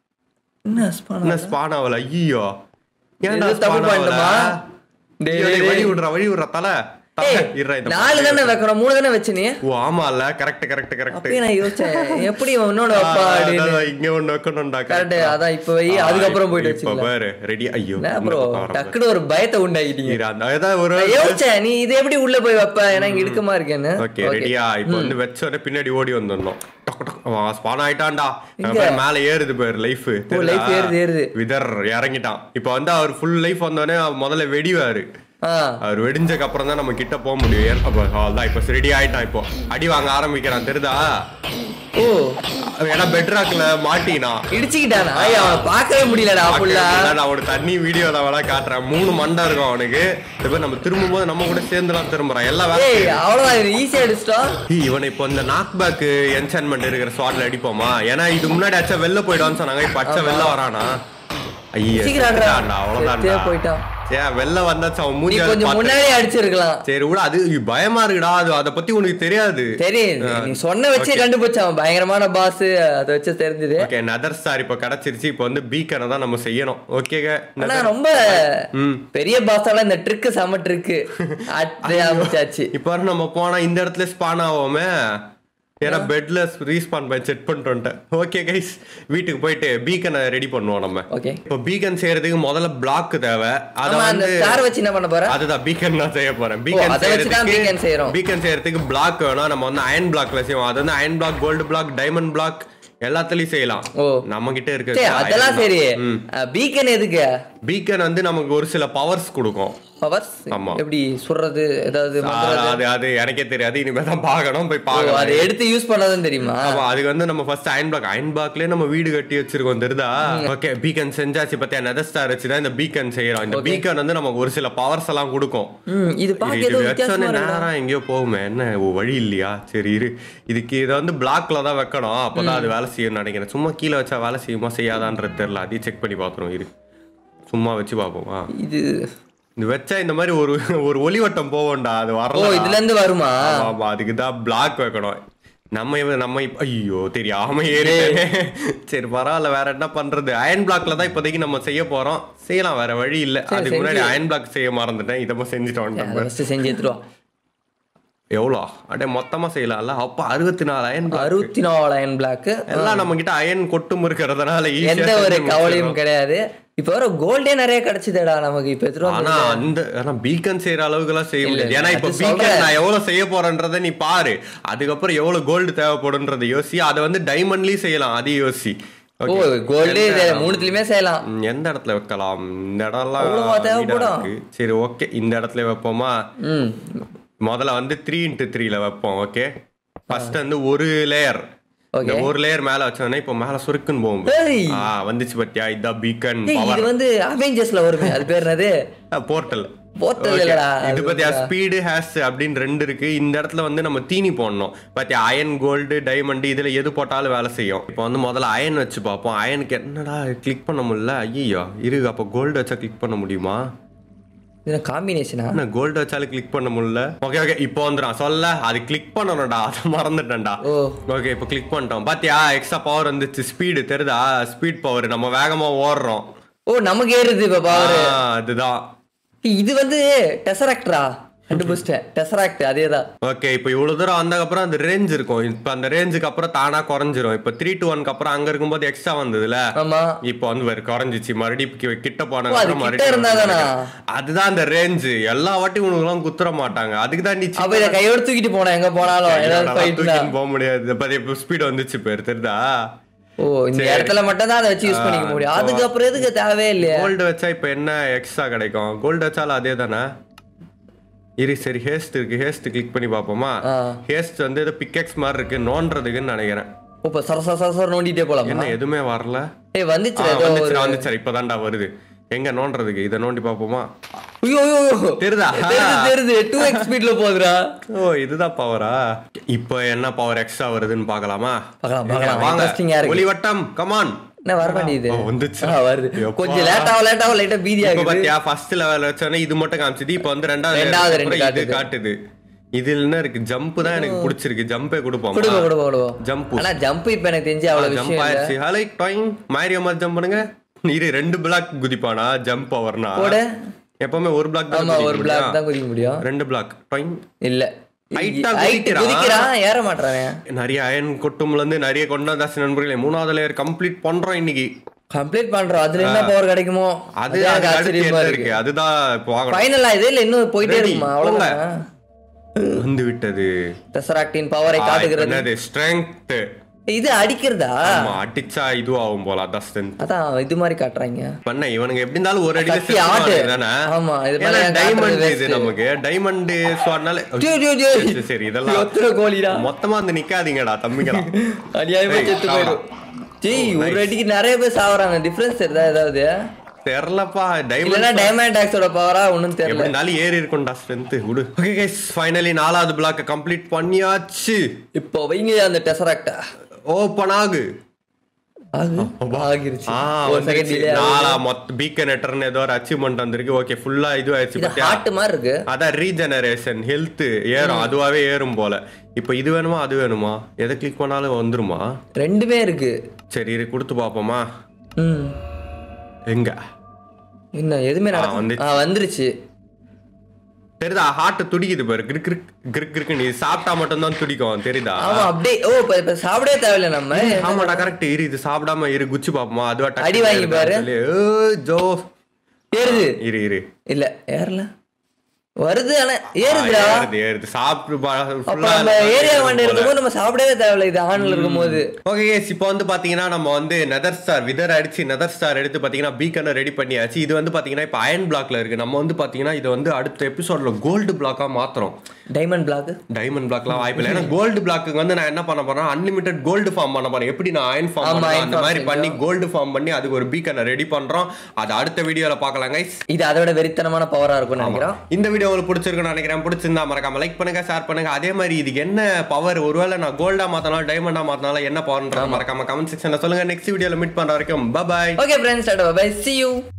என்ன ஸ்பான் என்ன ஸ்பான் ஆகல ஐயோ ஏன்டா இது தப்பு spawn ஆகல? பண்ணிட்டோமா? டேய், ஐயோ, டேய், டேய், வழி டேய். விடுறா வழி விடுறா தலை தலை, ஏய், இருடா, இந்த நாலு தானே வைக்கணும் மூணு தானே வச்சு நீ ஓ ஆமா இல்ல கரெக்ட் கரெக்ட் கரெக்ட் அப்பயே நான் யோசிச்சேன் எப்படி இவன் இன்னொன்னு வைப்பா அப்படின்னு இங்க ஒண்ணு வைக்கணும்டா கரெக்ட் அதான் இப்ப வை அதுக்கப்புறம் போயிட்டு இப்ப வச்சுக்கலாம் பாரு ரெடி ஐயோ என்ன இந்த ப்ரோ பக்கம் வர பாரு. டக்குனு ஒரு பயத்தை உண்டாக்கிட்டீங்க இரு, அந்த ஏதாவது ஒரு நான் யோசிச்சேன் நீ இது எப்படி உள்ள போய் வைப்ப ஏன்னா இங்க இடுக்கமா இருக்கேன்னு ஓகே ரெடியா இப்போ வந்து வச்ச உடனே பின்னாடி ஓடி வந்துடணும் டக்கு டக்கு அவன் ஸ்பான் ஆயிட்டான்டா எங்க? அப்புறம் மேல ஏறுது பாரு லைஃப் life ஏறுது, ஏறுது. விதர் இறங்கிட்டான் இப்போ வந்து அவர் ஃபுல் லைஃப் வந்தோடனே அவர் முதல்ல வெடிவாரு ஆ அவர் வெடிஞ்சதுக்கு அப்புறம் தான் நம்ம கிட்ட போக முடியும் ஏன் அப்போ அதான் இப்போ ரெடி ஆயிட்டான் இப்போ அடி வாங்க ஆரம்பிக்கிறான் தெரியுதா ஓ ஏன்னா பெட்ராக்ல மாட்டினா இடிச்சுக்கிட்டானா ஐயா அவனை பார்க்கவே முடியலடா புள்ளா நான் அவனோட தண்ணி வீடியோல வேணா காட்டுறேன் மூணு மண்டை இருக்கும் அவனுக்கு இப்ப நம்ம திரும்பும் போது நம்ம கூட சேர்ந்துலாம் திரும்புறான் எல்லா வேலை ஏய் அவ்வளவுதான் ஈஸியா அடிச்சிட்டோம் ஏய், இவனை இப்போ இந்த நாக் பேக் என்சான்மெண்ட் இருக்கிற ஸ்வாட்ல அடிப்போமா ஏன்னா இது முன்னாடி அச்சா வெளில போயிடுவான்னு சொன்னாங்க இப்ப அச்சா வெளில வரானா ஐயா சீக்கிரம் ஆடுறா. செத்தே அவ்வளவுதான்டா போயிட்டான். சே வெளில வந்தாச்சு அவன் நீ மூஞ்சி கொஞ்சம் முன்னாடியே அடிச்சிருக்கலாம் சரி விட அது பயமா இருக்குடா அது அதை பத்தி உனக்கு தெரியாது தெரியுது நீ சொன்ன வச்சே கண்டுபிடிச்சான் அவன் பயங்கரமான பாஸ் அதை வச்சு தெரிஞ்சது ஓகே நதர் ஸ்டார் இப்போ கிடைச்சிருச்சு இப்போ வந்து பீக்கனை தான் நம்ம செய்யணும் ஓகேங்க ஆனா ரொம்ப ம் பெரிய பாஸால இந்த ட்ரிக்கு செம ட்ரிக்கு அட்டு அமைச்சாச்சு இப்போ வரை நம்ம போனா இந்த இடத்துல ஸ்பான் ஆவோமே ஏன்னா பெட்ல ரீஸ்பான் பண்ணி செட் பண்ணிட்டு வந்துட்டேன் ஓகே கைஸ் வீட்டுக்கு போயிட்டு பீக்கனை ரெடி பண்ணுவோம் நம்ம ஓகே இப்போ பீக்கன் செய்யறதுக்கு முதல்ல பிளாக் தேவை அத ஆமா அந்த வந்து ஸ்டார் வச்சு என்ன பண்ண போற அதுதான் பீக்கன் நான் செய்ய போறேன் பீக்கன் அதை வச்சு தான் beacon செய்றோம். பீக்கன் செய்யறதுக்கு பிளாக் வேணும் நம்ம வந்து அயன் பிளாக்ல செய்வோம் அது வந்து iron block gold block diamond block எல்லாத்துலயும் செய்யலாம் ஓ. நம்ம கிட்ட சரி இருக்கு அதெல்லாம் சரி பீக்கன் எதுக்கு பீக்கன் வந்து நமக்கு ஒரு சில பவர்ஸ் கொடுக்கும் பவர்ஸ் ஆமா. எப்படி சுடுறது ஏதாவது அது மந்திரம் அது அது எனக்கே தெரியாது இனிமே தான் பார்க்கணும் போய் ஓ, பார்க்கலாம் அதை எடுத்து யூஸ் பண்ணதுன்னு தெரியுமா ஆமா அதுக்கு வந்து நம்ம ஃபர்ஸ்ட் அயன் பிளாக் அயன் பிளாக்லயே நம்ம வீடு கட்டி வச்சிருக்கோம் தெரியுதா ஓகே பீக்கன் செஞ்சாச்சு பத்தியா நெதர் ஸ்டார் வச்சு தான் இந்த பீக்கன் செய்யறோம் இந்த பீக்கன் வந்து நமக்கு ஒரு சில பவர்ஸ் எல்லாம் கொடுக்கும் ம் இது இது பார்க்க இது ஏதோ வச்சோடனே வித்தியாசமா இருக்கு நேரா எங்கேயோ போகுமே என்ன ஓ, வழி இல்லையா சரி இரு இதுக்கு இதை வந்து பிளாக்ல தான் வைக்கணும் அப்பதான் அது வேலை செய்யும்னு நினைக்கிறேன் சும்மா கீழே வச்சா வேலை செய்யுமா செய்யாதான்றது தெரியல அதையும் செக் பண்ணி பார்த்துருவோம் இரு சும்மா வச்சு பார்ப்போமா இது இது வச்சா இந்த மாதிரி ஒரு ஒரு ஒளிவட்டம் போவோம்டா அது ஓ வரல இதுல இருந்து வருமா ஆமா, ஆமா அதுக்கு தான் பிளாக் வைக்கணும் நம்ம இவ- நம்ம இப்ப- ஐயோ தெரியாம ஏறிட்டேனே சரி பரவாயில்ல வேற என்ன பண்றது அயன் பிளாக்ல தான் இப்போதைக்கு நம்ம செய்ய போறோம் செய்யலாம் வேற வழி இல்ல அதுக்கு முன்னாடி அயன் பிளாக் செய்ய மறந்துட்டேன் இதை செஞ்சுட்டோம் அதை நம்ம ஃபர்ஸ்ட் செஞ்சு எடுத்துட்டு வா எவ்வளோ அடே மொத்தமா செய்யலாம்ல அப்ப அறுபத்தி நாலு அயன் பிளாக் அறுபத்தி நாலாயிரம் பிளாக் எல்லாம் நம்ம கிட்ட அயன் கொட்டும் இருக்கிறதுனால easy ஆ எந்த ஒரு செஞ்சு கவலையும் முடிச்சிடலாம். கிடையாது இப்ப வர கோல்டே நிறைய கிடைச்சதுடா நமக்கு இப்ப எடுத்துட்டு ஆனா வந்து அந்த ஆனா பீக்கன் செய்யற அளவுக்கு எல்லாம் செய்ய இல்ல, முடியாது ஏன்னா இப்ப அது பீக்கன் சொல்றேன். நான் எவ்வளவு செய்ய போறேன்றதை நீ பாரு அதுக்கப்புறம் எவ்வளவு கோல்டு தேவைப்படும்ன்றத யோசி அதை வந்து டைமண்ட்லயும் செய்யலாம் அதையும் யோசி ஓ Okay. கோல்டே எந்த- மூணுத்துலயுமே செய்யலாம் ம், எந்த இடத்துல வைக்கலாம் இந்த இடம்லாம் அவ்வளவா வீடா தேவைப்படும்? இருக்கு. சரி ஓகே இந்த இடத்துல வைப்போமா ம் முதல்ல வந்து த்ரீ இன்ட்டு த்ரீல வைப்போம் ஓகே ஃபர்ஸ்ட் வந்து ஒரு லேயர் இந்த Okay. ஒரு லேயர் மேல வச்சோன்னா இப்ப மேல சுருக்குன்னு போகும் ஏய். ஆ வந்துச்சு பத்தியா இதான் பீக்கன் ஏய், இது பவர் வந்து அவெஞ்சர்ஸ்ல வருமே அது பேர் என்னது போர்ட்டல் Portal இல்லடா, இது அது பத்தியா வந்து- ஸ்பீடு ஹேஸ் அப்படின்னு ரெண்டு இருக்கு இந்த இடத்துல வந்து நம்ம தீனி போடணும் பத்தியா அயன் கோல்டு டைமண்ட் இதுல எது போட்டாலும் வேலை செய்யும் இப்போ வந்து முதல்ல அயன் வச்சு பார்ப்போம் அயனுக்கு என்னடா கிளிக் பண்ண முடியல ஐயோ இரு அப்போ கோல்டு வச்சா கிளிக் பண்ண முடியுமா இது காம்பினேஷனா என்ன கோல்டு வச்சாலும் கிளிக் பண்ண முடியல ஓகே ஓகே இப்போ வந்துடும் சொல்ல அது கிளிக் பண்ணணும்டா அதை மறந்துட்டேன்டா ஓ ஓகே இப்போ கிளிக் பண்ணிட்டோம் பாத்தியா எக்ஸ்ட்ரா பவர் வந்துச்சு ஸ்பீடு தெரியுதா ஸ்பீட் பவர் நம்ம வேகமா ஓடுறோம் ஓ நமக்கு ஏறுது இப்ப பவர் ஆ, அதுதான் இது வந்து டெசராக்டரா கண்டுபிடிச்சிட்டேன் டெசராக்ட் அதேதான் ஓகே இப்போ இவ்வளவு தூரம் வந்ததுக்கப்புறம் அந்த ரேஞ்ச் இருக்கும் இப்போ அந்த ரேஞ்சுக்கு அப்புறம் தானா குறைஞ்சிரும் இப்போ த்ரீ டு ஒன்க்கு அப்புறம் அங்க இருக்கும்போது எக்ஸ்ட்ரா வந்ததுல ஆமா இப்போ வந்து வேற குறைஞ்சிச்சு மறுபடியும் கி- கிட்ட போன ஓ, அது அப்புறம் கிட்ட இருந்தாதானா? அதுதான் அந்த ரேஞ்ச் எல்லா வாட்டியும் உனக்கு எல்லாம் குத்துற மாட்டாங்க அதுக்கு தான் நீ அப்ப இதை கையோட தூக்கிட்டு போனேன் எங்க போனாலும் ஏதாவது ஃபைட்னா தூக்கின்னு போக முடியாது இப்போ இப்போ ஸ்பீட் வந்துச்சு பேர் தெரியுதா ஓ இந்த இடத்துல மட்டும் தான் அதை வச்சு யூஸ் பண்ணிக்க முடியும் அதுக்கப்புறம் எதுக்கு தேவையே இல்லையா கோல்டு வச்சா இப்போ என்ன எக்ஸ்ட்ரா கிடைக்கும் கோல்டு வச்சாலும் அதே தானே இரு சரி ஹேஸ்ட் இருக்கு ஹேஸ்ட் கிளிக் பண்ணி பார்ப்போமா ஆ. ஹேஸ்ட் வந்து ஏதோ பிக்கெக்ஸ் மாதிரி இருக்கு நோன்றதுக்குன்னு நினைக்கிறேன் இப்ப சர சர சர சர நோண்டிட்டே போலாமா என்ன எதுவுமே வரல ஏய் வந்துச்சு ஆ, ஏதோ வந்துச்சு ஒரு- வந்துச்சு இப்பதான்டா வருது எங்க நோன்றதுக்கு இதை நோண்டி பார்ப்போமா ஐயோ ஐயோ, ஐயோ தெரியுதா? தெரியுது தெரியுது டூ எக்ஸ் ஸ்பீட்ல போகுதுடா ஓ இதுதான் பவரா இப்போ என்ன பவர் எக்ஸ்ட்ரா வருதுன்னு பார்க்கலாமா பார்க்கலாம், பார்க்கலாம். வாங்க Interesting ஆ இருக்கு. ஒளிவட்டம் கமான் என்ன வர வேண்டியது ஓ, வந்துச்சு. ஆ, வருது எப்பா. கொஞ்சம் லேட் ஆகும் லேட் ஆகும் லைட்டா பீதி இப்ப ஆகுது பாத்தியா ஃபர்ஸ்ட் லெவல் வச்சோன்னே இது மட்டும் காமிச்சது இப்போ வந்து ரெண்டாவது ரெண்டாவது level ரெண்டு அப்புறம் இது காட்டுது. காட்டுது இதுல என்ன இருக்கு ஜம்ப் தான் எனக்கு பிடிச்சிருக்கு ஜம்பே கொடுப்போம் கொடுங்க கொடுங்க கொடுங்க Jump. ஆனா ஜம்ப் இப்ப எனக்கு தெரிஞ்சு அவ்வளவு ஜம்ப் விஷயம் இல்ல ஆயிடுச்சு ஹலை டாயிங் மாரியோ மாதிரி ஜம்ப் பண்ணுங்க இரு ரெண்டு பிளாக் குதிப்பானா ஜம்ப் பவர்னா போடு. எப்பவுமே ஒரு பிளாக் ஆமா ஒரு பிளாக் தான் குதிக்க முடியும் ரெண்டு பிளாக் டாயிங் இல்ல Height ஆ Height குதிக்கிறான். குதிக்கிறான் ஏற மாட்டானே நிறைய அயன் கொட்டும்ல இருந்து நிறைய கொண்டு வந்தாச்சு நண்பர்களே மூணாவது லேயர் கம்ப்ளீட் பண்றோம் இன்னைக்கு கம்ப்ளீட் பண்றோம் அதுல என்ன பவர் கிடைக்குமோ அது அது எனக்கு அதுக்கு அடுத்து ஆச்சரியமா என்ன இருக்கு இருக்கு அதுதான் இப்போ வாங்கணும் ஃபைனலா இது இல்ல இன்னும் போயிட்டே Ready, இருக்குமா அவ்வளவுதான் வந்து விட்டது டெசராக்டின் பவரை ஆ, இப்ப காட்டுகிறது என்னது ஸ்ட்ரென்த் இது அடிக்கிறதா ஆமா அடிச்சா இதுவாகும் போல அதான் ஸ்ட்ரென்த் அதான் இது மாதிரி காட்டுறாங்க பண்ண இவனுங்க எப்படி இருந்தாலும் ஒரு அடியில கத்தி ஆட்டு. தானே ஆமா, இது மேல ஏன் டைமண்ட் காட்டுறது இது waste? நமக்கு டைமண்ட் சொன்னால ஜோ, ஜோ, ஜோ. சரி, சரி இதெல்லாம் ஒத்துற கோழிடா மொத்தமா வந்து நிக்காதீங்கடா தம்பிங்களா அநியாயமா ஏய், செத்து சாவடா. போயிடும் ஜெய் ஒரு அடிக்கு நிறைய பேர் சாவறாங்க டிஃபரன்ஸ் தெரியுதா ஏதாவது தெரியலப்பா இல்லனா டைமண்ட் டைமண்ட் டாக்ஸோட பவரா ஒண்ணும் எப்படி தெரியல இருந்தாலும் ஏறி இருக்கும்டா ஸ்ட்ரென்த் விடு ஓகே கைஸ் ஃபைனலி நாலாவது பிளாக் கம்ப்ளீட் பண்ணியாச்சு இப்போ வைங்க அந்த டெசராக்டா ஓபன் ஆகு ஆகு ஆகிருச்சு ஆ ஒரு செகண்ட் வந்துருச்சு. டிலே நாலா மொத்த பீக்கன் எட்டர்னு ஏதோ ஒரு அச்சீவ்மெண்ட் வந்திருக்கு ஓகே ஃபுல்லா இது ஆயிடுச்சு இது பாத்தியா ஹார்ட் மாதிரி இருக்கு அதான் ரீஜெனரேஷன் ஹெல்த் ஏறும் அதுவாவே ஏறும் போல இப்போ இது வேணுமா அது வேணுமா எதை கிளிக் பண்ணாலும் வந்துருமா ரெண்டுமே இருக்கு சரி இரு கொடுத்து பாப்போமா ம் எங்க இன்னும் எதுவுமே ஆ, நடந்து வந்துச்சு. ஆ வந்துருச்சு தெரியுதா ஹார்ட் துடிக்குது பாரு கிரிக் கிரிக் கிரிக் கிரிக் நீ சாப்பிட்டா மட்டும்தான் துடிக்கும் தெரியுதா ஆமா அப்படியே ஓ இப்ப இப்ப சாப்பிடவே தேவையில்ல நம்ம ஆமாடா கரெக்ட் இரு இது சாப்பிடாம இரு குச்சி பாப்போமா அதுவா டக்குனு அடி வாங்கி ஏறுதான்னு பாரு. சொல்லி, ஏய், ஜோ ஏறுது இரு இரு இல்ல ஏறல வருது ஆனா ஆ, ஏறுதுடா ஏறுது ஏறுது சாப்பிட்டு அப்ப நம்ம ஏரியா வண்டி இருக்கும்போது நம்ம சாப்பிடவே தேவையில்ல இது ஆன்ல இருக்கும்போது ஓகே கேஸ் இப்போ வந்து பாத்தீங்கன்னா நம்ம வந்து நெதர் ஸ்டார் விதர் அடிச்சு நெதர் ஸ்டார் எடுத்து பாத்தீங்கன்னா பீக்கனை ரெடி பண்ணியாச்சு இது வந்து பாத்தீங்கன்னா இப்போ அயன் பிளாக்ல இருக்கு நம்ம வந்து பாத்தீங்கன்னா இது வந்து அடுத்த எபிசோட்ல கோல்டு பிளாக்கா மாத்துறோம் டைமண்ட் பிளாக் டைமண்ட் பிளாக்லாம் வாய்ப்பு இல்லை ஏன்னா கோல்டு பிளாக்கு வந்து நான் என்ன பண்ண போறேன் அன்லிமிட்டட் கோல்டு ஃபார்ம் பண்ண போறேன் எப்படி நான் அயன் ஃபார்ம் ஆமா, பண்ணேன் iron அந்த form மாதிரி செஞ்சோம். பண்ணி கோல்டு ஃபார்ம் பண்ணி அதுக்கு ஒரு பீக்கனை ரெடி பண்றோம் அது அடுத்த வீடியோல பார்க்கலாம் கைஸ் இது அதை விட வெறித்தனமான பவரா இருக்கும்னு நினைக்கிறோம் இந்த வீடியோ உங்களுக்கு பிடிச்சிருக்கும்னு நினைக்கிறேன் பிடிச்சிருந்தா மறக்காம லைக் பண்ணுங்க ஷேர் பண்ணுங்க அதே மாதிரி இதுக்கு என்ன பவர் ஒருவேளை நான் கோல்டா மாத்தினாலும் டைமண்டா மாத்தினாலும் என்ன பவர்ன்றத மறக்காம கமெண்ட் செக்ஷன்ல சொல்லுங்க நெக்ஸ்ட் வீடியோல மீட் பண்ற வரைக்கும் bye okay friends tata bye see you